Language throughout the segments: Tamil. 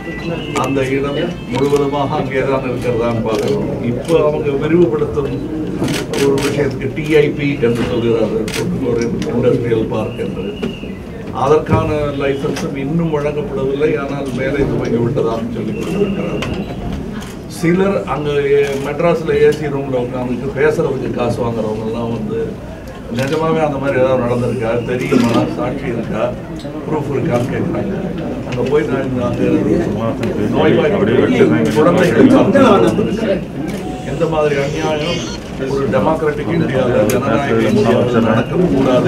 அந்த இடம் முழுவதுமாக அங்கே தான் இருக்கிறதான்னு பார்க்கணும் இப்போ அவங்க விரிவுபடுத்தும் ஒரு விஷயத்துக்கு டிஐபி என்று சொல்கிறார்கள் ஒரு இண்டஸ்ட்ரியல் பார்க் என்று அதற்கான லைசன்ஸும் இன்னும் வழங்கப்படவில்லை ஆனால் வேலை துவங்கி விட்டதாக சொல்லி கொண்டிருக்கிறார்கள் சிலர் அங்கே மெட்ராஸில் ஏசி ரூமில் உட்காந்துட்டு பேசுறதுக்கு காசு வாங்குறவங்கெல்லாம் வந்து நிஜமாவே அந்த மாதிரி ஏதாவது நடந்திருக்கா தெரியுமா சாட்சி இருக்கா ப்ரூஃப் இருக்கான்னு கேட்குறாங்க அங்கே போய் நான் இந்த அங்கே நோய்வாய்ப்பட்ட குழந்தைகள் வந்திருக்கேன் எந்த மாதிரி அநியாயம் ஒரு டெமோக்ராட்டிக் இந்தியாவில் ஜனநாயக இந்தியாவில் நடக்கக்கூடாது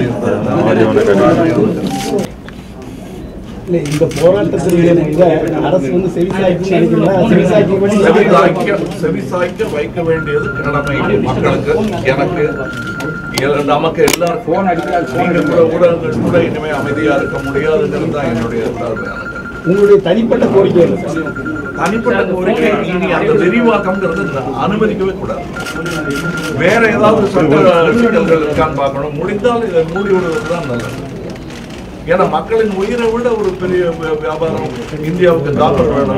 என்பது இல்ல இந்த போராட்டத்தினுடைய இதை அரசு வந்து செவிசாய்க்கும் நினைக்கிறீங்களா செவிசாய்க்கும் பண்ணி செவிசாய்க்க செவிசாய்க்க வைக்க வேண்டியது கடமை மக்களுக்கு எனக்கு எ- நமக்கு எல்லாருக்கும் நீங்க கூட ஊடகங்கள் கூட இனிமே அமைதியா இருக்க முடியாதுங்கிறது தான் என்னுடைய தாழ்மையான கருத்து. உங்களுடைய தனிப்பட்ட கோரிக்கை என்ன சார் தனிப்பட்ட கோரிக்கை இனி அந்த விரிவாக்கம்ங்கிறது ந- அனுமதிக்கவே கூடாது வேற ஏதாவது சட்ட சிக்கல்கள் இருக்கான்னு பார்க்கணும் முடிந்தால் இதை மூடி விடுவது தான் நல்லது ஏன்னா மக்களின் உயிரை விட ஒரு பெரிய வி- வியாபாரம் இந்தியாவுக்கு டாலர் வேணும்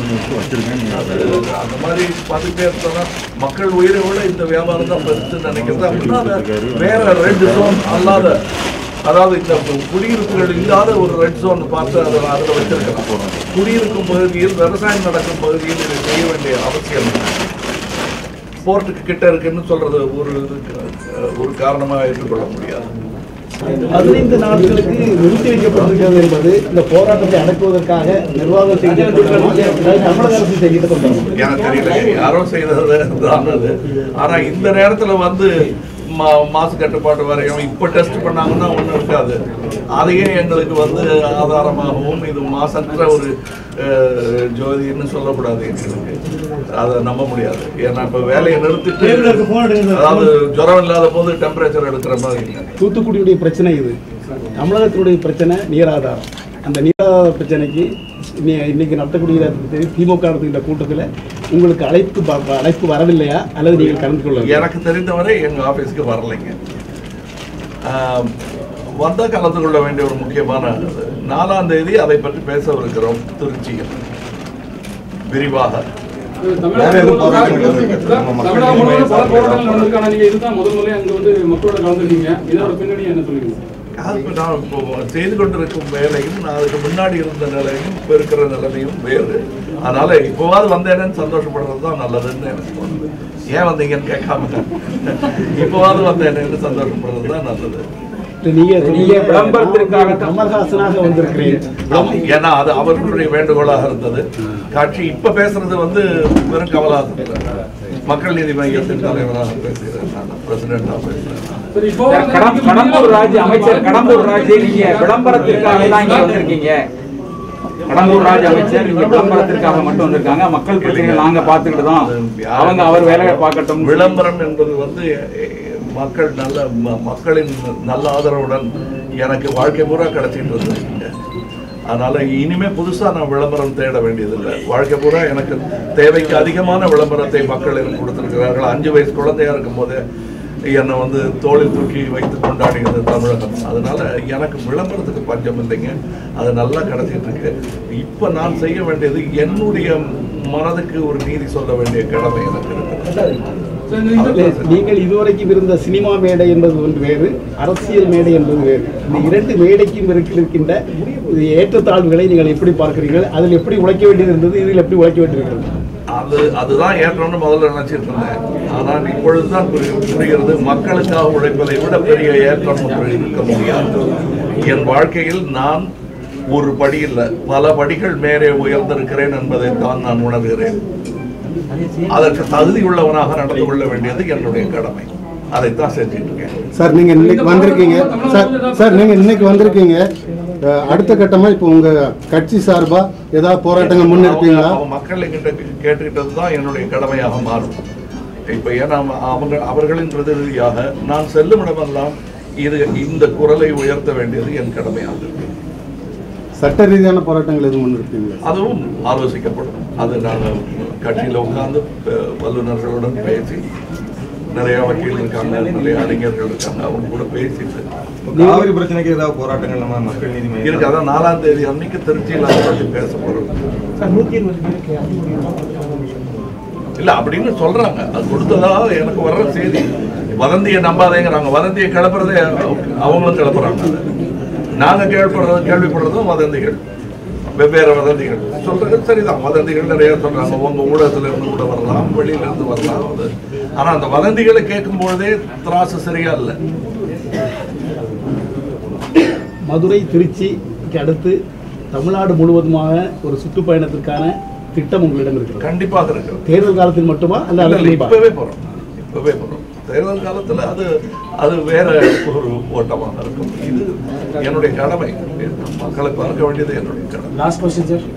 அது அந்த மாதிரி பார்த்துட்டே இருந்தோம்னா மக்கள் உயிரை விட இந்த வியாபாரம் தான் பெருசு நினைக்கிறது அப்படின்னா அதை வேற ரெட் ஜோன் அல்லாத அதாவது இந்த குடியிருப்புகள் இல்லாத ஒரு ரெட் ஜோன் பார்த்து அதை அதில் வச்சிருக்கலாம் குடியிருக்கும் பகுதியில் விவசாயம் நடக்கும் பகுதியில் இதை செய்ய வேண்டிய அவசியம் இல்லை. போர்ட்டுக்கு கிட்ட இருக்குன்னு சொல்றது ஒரு இதுக்கு, அஹ், ஒரு காரணமாக ஏற்றுக்கொள்ள முடியாது பதினைந்து நாட்களுக்கு நிறுத்தி வைக்கப்பட்டிருக்கிறது என்பது இந்த போராட்டத்தை அடக்குவதற்காக நிர்வாகம் செய்திருக்கிறது தமிழக அரசு செய்கிட்டு கொண்டாங்க எனக்கு தெரியல யாரோ செய்தது தான் அது ஆனா இந்த நேரத்துல வந்து மா- மாசு கட்டுப்பாட்டு வரையும் இப்ப டெஸ்ட் பண்ணாங்கன்னா ஒண்ணும் இருக்காது அதையே எங்களுக்கு வந்து ஆதாரமாகவும் இது மாசற்ற ஒரு அஹ், ஜோதின்னு சொல்லக்கூடாது எங்களுக்கு அதை நம்ப முடியாது ஏன்னா இப்ப வேலையை நிறுத்திட்டு அதாவது ஜுரம் இல்லாத போது டெம்பரேச்சர் எடுக்கிற மாதிரி இல்லை தூத்துக்குடியுடைய பிரச்சனை இது தமிழகத்தினுடைய பிரச்சனை நீராதாரம் அந்த நீராதார பிரச்சனைக்கு இன்னி- இன்னைக்கு நடத்தக்கூடிய திமுக நடத்துகின்ற கூட்டத்தில் உங்களுக்கு அழைப்பு ப- அழைப்பு வரவில்லையா அல்லது நீங்கள் கலந்து கொள்ள எனக்கு தெரிந்தவரை எங்க ஆபீஸ்க்கு வரலைங்க ஆம், வந்தா கலந்து கொள்ள வேண்டிய ஒரு முக்கியமான இது. நாலாம் தேதி அதை பற்றி பேசவிருக்கிறோம் திருச்சியில் விரிவாக தமிழகம் தமிழகம் முழுவதும் பல போராட்டங்கள் நடந்திருக்கு ஆனா நீங்க இதுதான் முதல் முறையா அங்க வந்து மக்களோட கலந்துருக்கீங்க இதோட பின்னணி என்ன சொல்லுவீங்க அது இப்ப நான் இப்போ செய்து கொண்டிருக்கும் வேலையும் நான் அதுக்கு முன்னாடி இருந்த நிலையும் இப்போ இருக்கிற நிலைமையும் வேறு அதனால இப்போவாது வந்தேனேன்னு சந்தோஷப்படுறது தான் நல்லதுன்னு எனக்கு தோணுது ஏன் வந்தீங்கன்னு கேட்காம இப்போவாது வந்தேனேன்னு சந்தோஷப்படுறது தான் நல்லது நீங்க நீங்க விளம்பரத்திற்காக தான் கமல்ஹாசனாக வந்திருக்கிறேன் ஆமா. ஏன்னா அது அவர்களுடைய வேண்டுகோளாக இருந்தது காட்சி இப்ப பேசுறது வந்து வெறும் கமலாசன் இல்ல. மக்கள் நீதி மையத்தின் தலைவராக பேசுகிறேன் நான் பிரசிடென்டாக பேசுகிறேன் நான். சரி இப்போ சார், கடம்- கடம்பூர் ராஜ் அமைச்சர் கடம்பூர் ராஜ் நீங்க விளம்பரத்திற்காக தான் இங்க வந்திருக்கீங்க கடம்பூர் ராஜ் அமைச்சர் நீங்க விளம்பரத்திற்காக மட்டும் வந்திருக்காங்க மக்கள் பிரச்சனைகள் நாங்க பாத்துக்கிட்டு தான் அவங்க அவர் வேலையை பார்க்கட்டும் விளம்பரம் என்பது வந்து எ- மக்கள் நல்ல ம- மக்களின் நல்ல ஆதரவுடன் எனக்கு வாழ்க்கை பூரா கிடைச்சிட்டு இருந்தது இங்க. அதனால இனிமே புதுசா நான் விளம்பரம் தேட வேண்டியதில்லை வாழ்க்கை பூரா எனக்கு தேவைக்கு அதிகமான விளம்பரத்தை மக்கள் எனக்கு கொடுத்திருக்கிறார்கள் அஞ்சு வயசு குழந்தையா இருக்கும் போதே என்னை வந்து தோளில் தூக்கி வைத்து கொண்டாடியது தமிழகம் அதனால எனக்கு விளம்பரத்துக்கு பஞ்சம் இல்லைங்க அது நல்லா கிடைச்சிட்டு இருக்கு இப்ப நான் செய்ய வேண்டியது என்னுடைய மனதுக்கு ஒரு நீதி சொல்ல வேண்டிய கடமை எனக்கு இருக்கு சரி, இந்த- இல்லை, நீங்கள் இதுவரைக்கும் இருந்த சினிமா மேடை என்பது ஒன்று வேறு அரசியல் மேடை என்பது வேறு இந்த இரண்டு மேடைக்கும் இருக்க- இருக்கின்ற இது ஏற்றத்தாழ்வுகளை நீங்கள் எப்படி பார்க்கிறீர்கள் அதில் எப்படி உழைக்க வேண்டியது இருந்தது இதில் எப்படி உழைக்க வேண்டியிருக்கிறது அது அதுதான் ஏற்றம்னு முதல்ல நினைச்சிட்டு இருந்தேன் ஆனால் இப்பொழுதுதான் புரி- புரிகிறது மக்களுக்காக உழைப்பதை விட பெரிய ஏற்றம் ஒன்று இருக்க முடியாது என் வாழ்க்கையில் நான் ஒரு படி இல்ல பல படிகள் மேலே உயர்ந்திருக்கிறேன் என்பதைத்தான் நான் உணர்கிறேன் அதற்கு தகுதி உள்ளவனாக நடந்து கொள்ள வேண்டியது என்னுடைய கடமை அதைத்தான் செஞ்சுட்டு இருக்கேன் சார் நீங்க இன்னைக்கு வந்திருக்கீங்க சார் சார் நீங்க இன்னைக்கு வந்திருக்கீங்க அஹ், அடுத்த கட்டமா இப்போ உங்க கட்சி சார்பா ஏதாவது போராட்டங்கள் முன்னெடுப்பீங்களா அவங்க- அவங்க மக்கள் என்கிட்ட கேட்டுக்கிட்டது தான் என்னுடைய கடமையாக மாறும் இப்ப ஏன்னா அவங்க அவர்களின் பிரதிநிதியாக நான் செல்லும் இடமெல்லாம் இது இந்த குரலை உயர்த்த வேண்டியது என் கடமையாக இருக்கு சட்ட ரீதியான போராட்டங்கள் எதுவும் முன்னெடுப்பீங்களா அதுவும் ஆலோசிக்கப்படும் அது நாங்கள் கட்சியில் உட்கார்ந்து அஹ், வல்லுநர்களுடன் பேசி நிறைய வக்கீல் இருக்காங்க நிறைய அறிஞர்கள் இருக்காங்க அவங்க கூட பேசிட்டு காவிரி பிரச்சனைக்கு ஏதாவது போராட்டங்கள் நம்ம மக்கள் நீதி இருக்கு மையம் அதான் நாலாம் தேதி அன்னைக்கு திருச்சியில் அதை பத்தி பேச போறோம் இல்ல அப்படின்னு சொல்றாங்க அது கொடுத்ததா எனக்கு வர்ற செய்தி வதந்தியை நம்பாதேங்கிறாங்க வதந்தியை கிளப்புறதே அவங்களும் கிளப்புறாங்க அதை. நாங்க கேள்விப்படுறது கேள்விப்படுறதும் வதந்திகள் வெவ்வேறு வதந்திகள் சொல்றது சரிதான் வதந்திகள் நிறைய சொல்றாங்க உங்க ஊடகத்துல இருந்து கூட வரலாம் வெளியில இருந்து வரலாம் அது ஆனா அந்த வதந்திகளை கேட்கும் பொழுதே திராசு சரியா இல்லை மதுரை திருச்சிக்கு அடுத்து தமிழ்நாடு முழுவதுமாக ஒரு சுற்றுப்பயணத்திற்கான திட்டம் உங்களிடம் இருக்கிறது கண்டிப்பாக இருக்கிறது தேர்தல் காலத்தில் மட்டுமா அல்ல இல்ல, அதுக்கு இல்ல, முன்பா? இப்பவே போறோம் இப்பவே போறோம் தேர்தல் காலத்துல அது அது வேற ஒரு ஓட்டமாக இருக்கும் இது என்னுடைய கடமை மக்களுக்கு வளர்க்க வேண்டியது என்னுடைய கடமை லாஸ்ட் கொஸ்டின் சார்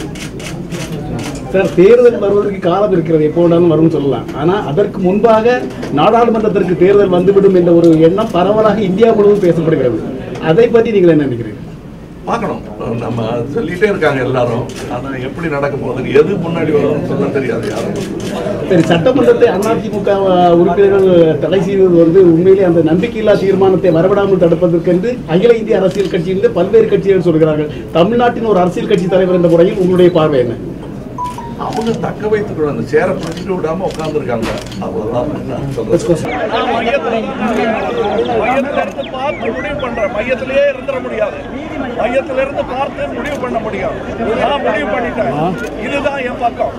சார் தேர்தல் வருவதற்கு காலம் இருக்கிறது எப்போ வேணாலும் வரும்னு சொல்லலாம் ஆனா அதற்கு முன்பாக நாடாளுமன்றத்திற்கு தேர்தல் வந்துவிடும் என்ற ஒரு எண்ணம் பரவலாக இந்தியா முழுவதும் பேசப்படுகிறது அதை பற்றி நீங்கள் என்ன நினைக்கிறீங்க பார்க்கணும் நம்ம சொல்லிட்டே இருக்காங்க எல்லாரும் ஆனா எப்படி நடக்க போகுதுன்னு எது முன்னாடி வரும்னு சொல்ல தெரியாது யாரும் சரி சட்டமன்றத்தை அதிமுக உறுப்பினர்கள் தடை செய்தது வந்து உண்மையிலே அந்த நம்பிக்கையில்லா தீர்மானத்தை வரவிடாமல் தடுப்பதற்கென்று அகில இந்திய அரசியல் கட்சியிலிருந்து பல்வேறு கட்சிகள் சொல்கிறார்கள் தமிழ்நாட்டின் ஒரு அரசியல் கட்சி தலைவர் என்ற முறையில் உங்களுடைய பார்வை என்ன அவங்க தக்க வைத்துக்கணும் அந்த சேரை பிடிச்சிட்டு விடாம உட்கார்ந்துருக்காங்க அவ்வளவுதான் நான் சொல்றது நான் மையத்துல மையத்துல இருந்து பார்த்து முடிவு பண்றேன் மையத்திலேயே இருந்துட முடியாது மையத்துல இருந்து பார்த்து முடிவு பண்ண முடியும் நான் முடிவு பண்ணிட்டேன் இதுதான் என் பக்கம்